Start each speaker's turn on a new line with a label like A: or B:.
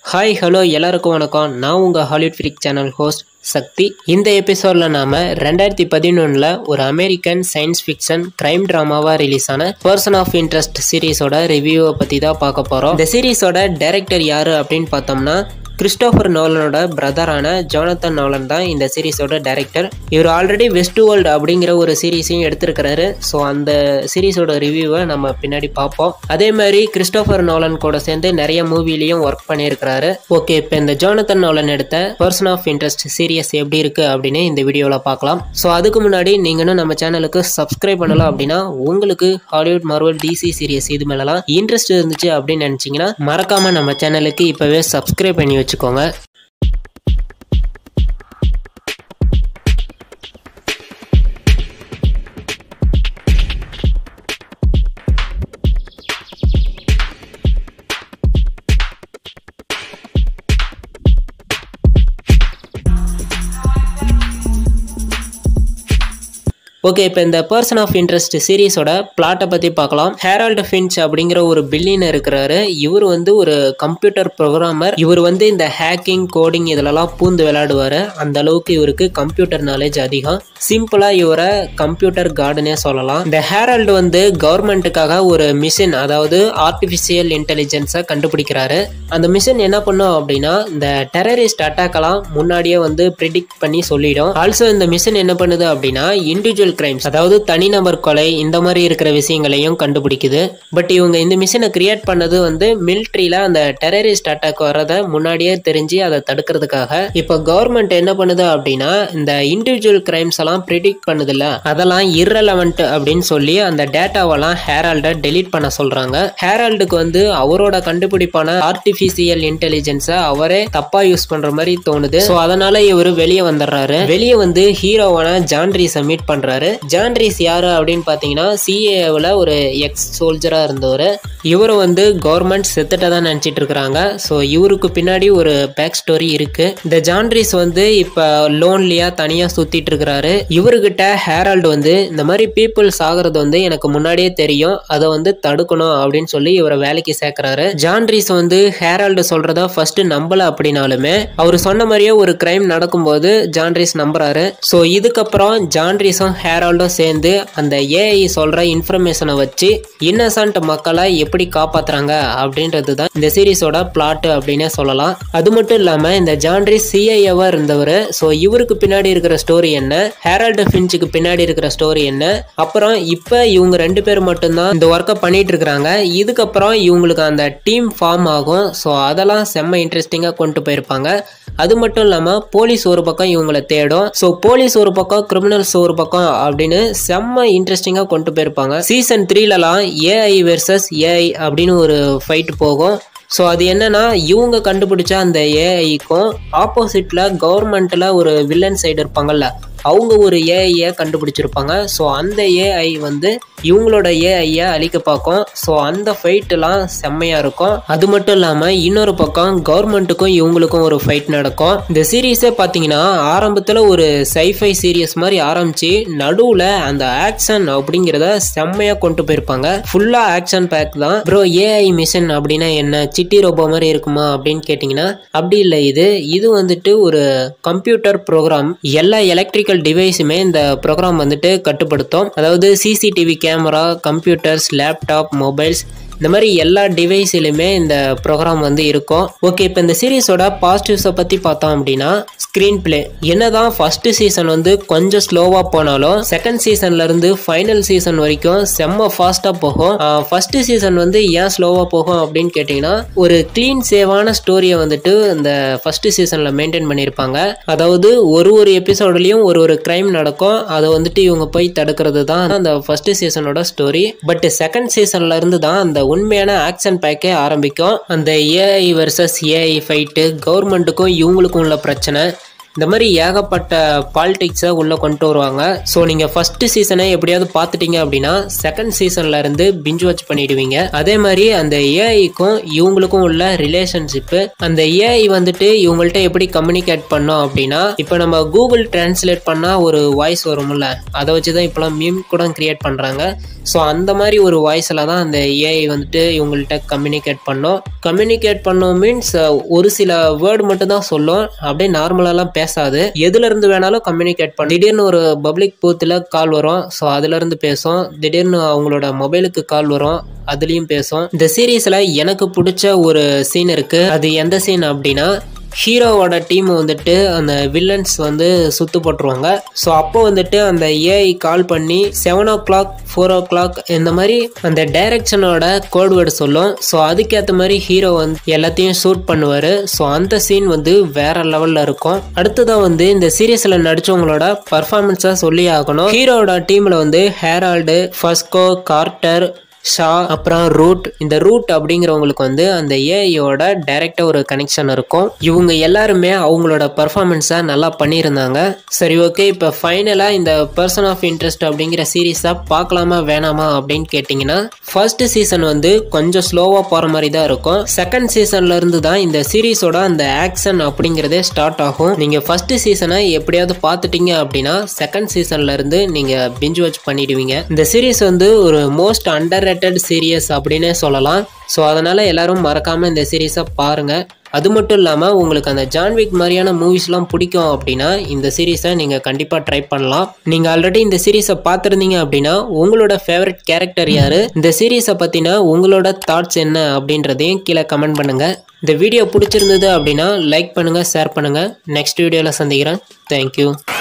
A: hi hello எல்லாருக்கும் வணக்கம் நான் உங்கள் Hollywood freak channel host Sakthi இந்த எபிசோடில் நாம ரெண்டாயிரத்தி பதினொன்றில் ஒரு அமெரிக்கன் சயின்ஸ் ஃபிக்ஷன் கிரைம் ட்ராமாவாக ரிலீஸ் ஆன பர்சன் ஆஃப் இன்ட்ரெஸ்ட் சீரீஸோட ரிவ்யூவை பற்றி தான் பார்க்க போகிறோம் இந்த சீரீஸோட டைரக்டர் யார் அப்படின்னு பார்த்தோம்னா கிறிஸ்டோஃபர் நோலனோட பிரதரான ஜோனத்தன் நோலன் தான் இந்த சீரீஸோட டைரக்டர் இவர் ஆல்ரெடி வெஸ்ட் வேர்ல்டு அப்படிங்கிற ஒரு சீரீஸையும் எடுத்திருக்கிறாரு ஸோ அந்த சீரீஸோட ரிவ்யூவை நம்ம பின்னாடி பார்ப்போம் அதே மாதிரி கிறிஸ்டோஃபர் நோலன் கூட சேர்ந்து நிறைய மூவிலையும் ஒர்க் பண்ணியிருக்கிறாரு ஓகே இப்போ இந்த ஜோனத்தன் நோலன் எடுத்த பர்சன் ஆஃப் இன்ட்ரெஸ்ட் சீரியஸ் எப்படி இருக்கு அப்படின்னு இந்த வீடியோவில் பார்க்கலாம் ஸோ அதுக்கு முன்னாடி நீங்களும் நம்ம சேனலுக்கு சப்ஸ்கிரைப் பண்ணலாம் அப்படின்னா உங்களுக்கு ஹாலிவுட் மார்வல் டிசி சீரியஸ் இது மேலலாம் இன்ட்ரெஸ்ட் இருந்துச்சு அப்படின்னு நினச்சிங்கன்னா மறக்காம நம்ம சேனலுக்கு இப்போவே சப்ஸ்கிரைப் பண்ணி வச்சுக்கோங்க ஓகே இப்போ இந்த பர்சன் ஆஃப் இன்ட்ரெஸ்ட் சீரீஸோட பிளாட்டை பற்றி பார்க்கலாம் ஹேரால்டு ஃபின்ச் அப்படிங்கிற ஒரு பில்லியன் இருக்கிறாரு இவர் வந்து ஒரு கம்ப்யூட்டர் ப்ரோக்ராமர் இவர் வந்து இந்த ஹேக்கிங் கோடிங் இதிலலாம் பூந்து விளையாடுவார் அந்த அளவுக்கு இவருக்கு கம்ப்யூட்டர் நாலேஜ் அதிகம் சிம்பிளாக இவரை கம்ப்யூட்டர் கார்டுனே சொல்லலாம் இந்த ஹேரால்டு வந்து கவர்மெண்ட்டுக்காக ஒரு மிஷின் அதாவது ஆர்டிஃபிஷியல் இன்டெலிஜென்ஸை கண்டுபிடிக்கிறாரு அந்த மிஷின் என்ன பண்ணும் அப்படின்னா இந்த டெரரிஸ்ட் அட்டாக்கெல்லாம் முன்னாடியே வந்து ப்ரிடிக்ட் பண்ணி சொல்லிடும் ஆல்சோ இந்த மிஷின் என்ன பண்ணுது அப்படின்னா இண்டிவிஜுவல் கிரைம்ஸ் அதாவது தனிநபர் கொலை இந்த மாதிரி இருக்கிற விஷயங்களையும் கண்டுபிடிக்குது பட் இவங்க இந்த மிஷினை கிரியேட் பண்ணது வந்து மிலிட்ரியில அந்த டெரரிஸ்ட் அட்டாக் வர்றதை முன்னாடியே தெரிஞ்சு அதை தடுக்கிறதுக்காக இப்போ கவர்மெண்ட் என்ன பண்ணுது அப்படின்னா இந்த இண்டிவிஜுவல் கிரைம்ஸ் எல்லாம் ப்ரிடிக்ட் பண்ணுதுல்ல அதெல்லாம் irrelevant அப்படின்னு சொல்லி அந்த டேட்டாவெல்லாம் ஹேரால்டை டெலீட் பண்ண சொல்றாங்க ஹேரால்டுக்கு வந்து அவரோட கண்டுபிடிப்பான ஆர்டிஃபிஷியல் இன்டெலிஜென்ஸை அவரே தப்பா யூஸ் பண்ற மாதிரி தோணுது ஸோ அதனால இவர் வெளியே வந்துடுறாரு வெளியே வந்து ஹீரோவான ஜான்ரீஸை மீட் பண்றாரு ஜான்ரீஸ் யாரு அப்படின்னு பார்த்தீங்கன்னா சிஏவில் ஒரு எக்ஸ் சோல்ஜரா இருந்தவர் இவர் வந்து கவர்மெண்ட் செத்துட்ட தான் நினச்சிட்டு இருக்கிறாங்க ஸோ இவருக்கு பின்னாடி ஒரு பேக் ஸ்டோரி இருக்கு இந்த ஜான்ரீஸ் வந்து இப்போ லோன்லியா தனியாக சுத்திட்டு இருக்கிறாரு இவர்கிட்ட ஹேரால்டு வந்து இந்த மாதிரி பீப்புள்ஸ் ஆகிறது வந்து எனக்கு முன்னாடியே தெரியும் அதை வந்து தடுக்கணும் அப்படின்னு சொல்லி இவரை வேலைக்கு சேர்க்கிறாரு ஜான்ரீஸ் வந்து ஹேரால்டு சொல்றத ஃபர்ஸ்ட் நம்பல அப்படின்னாலுமே அவர் சொன்ன மாதிரியே ஒரு கிரைம் நடக்கும்போது ஜான்ரீஸ் நம்புறாரு ஸோ இதுக்கப்புறம் ஜான்ரீஸும் ஹேரால்டும் சேர்ந்து அந்த ஏஐ சொல்ற இன்ஃபர்மேஷனை வச்சு இன்னசென்ட் மக்களை எப்படி காப்பாத்துறாங்க அப்படின்றது தான் இந்த சீரீஸோட பிளாட் அப்படின்னே சொல்லலாம் அது மட்டும் இல்லாம இந்த ஜான்ரீஸ் சிஐஏவா இருந்தவர் ஸோ இவருக்கு பின்னாடி இருக்கிற ஸ்டோரி என்ன ஹேரால்டு ஃபின்ச்சுக்கு பின்னாடி இருக்கிற ஸ்டோரி என்ன அப்புறம் இப்போ இவங்க ரெண்டு பேர் மட்டும்தான் இந்த ஒர்க்கை பண்ணிட்டு இருக்கிறாங்க இதுக்கப்புறம் இவங்களுக்கு அந்த டீம் ஃபார்ம் ஆகும் ஸோ அதெல்லாம் செம்ம இன்ட்ரெஸ்டிங்காக கொண்டு போயிருப்பாங்க அது மட்டும் இல்லாமல் போலீஸ் ஒரு பக்கம் இவங்களை தேடும் ஸோ போலீஸ் ஒரு பக்கம் கிரிமினல்ஸ் ஒரு பக்கம் அப்படின்னு செம்ம இன்ட்ரெஸ்டிங்காக கொண்டு போயிருப்பாங்க சீசன் த்ரீலலாம் ஏஐ வெர்சஸ் ஏஐ அப்படின்னு ஒரு ஃபைட் போகும் ஸோ அது என்னன்னா இவங்க கண்டுபிடிச்ச அந்த ஏஐக்கும் ஆப்போசிட்ல கவர்மெண்ட்ல ஒரு வில்லன் சைடு இருப்பாங்கல்ல அவங்க ஒரு ஏஐயை கண்டுபிடிச்சிருப்பாங்க ஸோ அந்த ஏஐ வந்து இவங்களோட ஏஐயை அழிக்க பார்க்கும் ஸோ அந்த ஃபைட்டெல்லாம் செம்மையாக இருக்கும் அது மட்டும் இல்லாமல் இன்னொரு பக்கம் கவர்மெண்ட்டுக்கும் இவங்களுக்கும் ஒரு ஃபைட் நடக்கும் இந்த சீரீஸே பார்த்தீங்கன்னா ஆரம்பத்தில் ஒரு சைஃபை சீரியஸ் மாதிரி ஆரம்பிச்சு நடுவில் அந்த ஆக்ஷன் அப்படிங்கிறத செம்மையாக கொண்டு போயிருப்பாங்க ஃபுல்லாக ஆக்ஷன் பேக் தான் ப்ரோ ஏஐ மிஷன் அப்படின்னா என்ன சிட்டி ரோபோ மாதிரி இருக்குமா அப்படின்னு கேட்டிங்கன்னா அப்படி இல்லை இது இது வந்துட்டு ஒரு கம்ப்யூட்டர் ப்ரோக்ராம் எல்லா எலக்ட்ரிக்கல் டிவைஸுமே இந்த ப்ரோக்ராம் வந்துட்டு கட்டுப்படுத்தும் அதாவது CCTV camera computers laptop mobiles இந்த மாதிரி எல்லா டிவைஸ்லையுமே இந்த ப்ரோக்ராம் வந்து இருக்கும் ஓகே இப்போ இந்த சீரீஸோட பாசிட்டிவ்ஸை பற்றி பார்த்தோம் அப்படின்னா ஸ்க்ரீன் பிளே என்னதான் ஃபர்ஸ்ட் சீசன் வந்து கொஞ்சம் ஸ்லோவாக போனாலும் செகண்ட் சீசன்ல இருந்து ஃபைனல் சீசன் வரைக்கும் செம்ம ஃபாஸ்ட்டாக போகும் ஃபர்ஸ்ட் சீசன் வந்து ஏன் ஸ்லோவாக போகும் அப்படின்னு கேட்டிங்கன்னா ஒரு க்ளீன் சேவான ஸ்டோரியை வந்துட்டு இந்த ஃபர்ஸ்ட் சீசனில் மெயின்டைன் பண்ணியிருப்பாங்க அதாவது ஒரு ஒரு எபிசோட்லேயும் ஒரு ஒரு கிரைம் நடக்கும் அதை வந்துட்டு இவங்க போய் தடுக்கிறது தான் அந்த ஃபர்ஸ்ட் சீசனோட ஸ்டோரி பட் செகண்ட் சீசன்ல இருந்து தான் அந்த உண்மையான ஆக்ஷன் பேக்கே ஆரம்பிக்கும் அந்த ஏஐ வர்சஸ் ஏஐ ஃபைட்டு கவர்மெண்ட்டுக்கும் இவங்களுக்கும் உள்ள பிரச்சனை இந்த மாதிரி ஏகப்பட்ட பாலிடிக்ஸை உள்ளே கொண்டு வருவாங்க ஸோ நீங்கள் ஃபர்ஸ்ட் சீசனை எப்படியாவது பார்த்துட்டீங்க அப்படின்னா செகண்ட் சீசன்ல இருந்து பிஞ்ச் வாட்ச் பண்ணிடுவீங்க அதே மாதிரி அந்த ஏஐக்கும் இவங்களுக்கும் உள்ள ரிலேஷன்ஷிப்பு அந்த ஏஐ வந்துட்டு இவங்கள்ட்ட எப்படி கம்யூனிகேட் பண்ணோம் அப்படின்னா இப்போ நம்ம கூகுள் டிரான்ஸ்லேட் பண்ணால் ஒரு வாய்ஸ் வரும்ல அதை வச்சு தான் இப்போலாம் மீம் கூட கிரியேட் பண்ணுறாங்க ஸோ அந்த மாதிரி ஒரு வாய்ஸில் தான் அந்த ஏஐ வந்துட்டு இவங்கள்ட்ட கம்யூனிகேட் பண்ணோம் கம்யூனிகேட் பண்ணோம் மீன்ஸ் ஒரு சில வேர்டு மட்டும் தான் சொல்லும் அப்படியே நார்மலாலாம் பேசாது எதுல இருந்து வேணாலும் கம்யூனிகேட் பண்ணும் திடீர்னு ஒரு பப்ளிக் பூத்தில் கால் வரும் ஸோ அதுல இருந்து பேசும் திடீர்னு அவங்களோட மொபைலுக்கு கால் வரும் அதுலேயும் பேசும் இந்த சீரீஸில் எனக்கு பிடிச்ச ஒரு சீன் இருக்கு அது எந்த சீன் அப்படின்னா ஹீரோவோட டீம் வந்துட்டு அந்த வில்லன்ஸ் வந்து சுத்து போட்டுருவாங்க ஸோ அப்போ வந்துட்டு அந்த ஏஐ கால் பண்ணி seven o'clock four o'clock இந்த மாதிரி அந்த டைரக்ஷனோட கோட் வேர்டு சொல்லும் ஸோ அதுக்கேற்ற மாதிரி ஹீரோ வந்து எல்லாத்தையும் ஷூட் பண்ணுவார் ஸோ அந்த சீன் வந்து வேற லெவலில் இருக்கும் அடுத்ததான் வந்து இந்த சீரியஸில் நடிச்சவங்களோட பர்ஃபார்மன்ஸாக சொல்லி ஆகணும் ஹீரோவோட டீமில் வந்து ஹேரால்டு ஃபஸ்கோ கார்ட்டர் ஷா அப்புறம் ரூட் இந்த ரூட் அப்படிங்கிறவங்களுக்கு வந்து அந்த ஏஐயோட டைரக்டாக ஒரு கனெக்ஷன் இருக்கும் இவங்க எல்லாருமே அவங்களோட பர்ஃபார்மன்ஸை நல்லா பண்ணியிருந்தாங்க சரி ஓகே இப்போ ஃபைனலாக இந்த பர்சன் ஆஃப் இன்ட்ரெஸ்ட் அப்படிங்கிற சீரீஸை பார்க்கலாமா வேணாமா அப்படின்னு கேட்டிங்கன்னா ஃபர்ஸ்ட் சீசன் வந்து கொஞ்சம் ஸ்லோவாக போகிற மாதிரி தான் இருக்கும் செகண்ட் சீசன்ல இருந்து தான் இந்த சீரீஸோட அந்த ஆக்ஷன் அப்படிங்கிறதே ஸ்டார்ட் ஆகும் நீங்கள் ஃபர்ஸ்ட் சீசனை எப்படியாவது பார்த்துட்டீங்க அப்படின்னா செகண்ட் சீசன்ல இருந்து நீங்கள் பிஞ்ச் வாட்ச் பண்ணிடுவீங்க இந்த சீரீஸ் வந்து ஒரு மோஸ்ட் அண்டர் ரேட்டட் சீரியஸ் அப்படின்னே சொல்லலாம் ஸோ அதனால் எல்லாரும் மறக்காமல் இந்த சீரீஸை பாருங்கள் அது மட்டும் இல்லாமல் உங்களுக்கு அந்த ஜான்விக் மாதிரியான மூவிஸ்லாம் பிடிக்கும் அப்படின்னா இந்த சீரீஸை நீங்கள் கண்டிப்பாக ட்ரை பண்ணலாம் நீங்கள் ஆல்ரெடி இந்த சீரீஸை பார்த்துருந்தீங்க அப்படின்னா உங்களோட ஃபேவரட் கேரக்டர் யார் இந்த சீரீஸை பற்றின உங்களோட தாட்ஸ் என்ன அப்படின்றதையும் கீழே கமெண்ட் பண்ணுங்கள் இந்த வீடியோ பிடிச்சிருந்தது அப்படின்னா லைக் பண்ணுங்கள் ஷேர் பண்ணுங்கள் நெக்ஸ்ட் வீடியோவில் சந்திக்கிறேன் தேங்க்யூ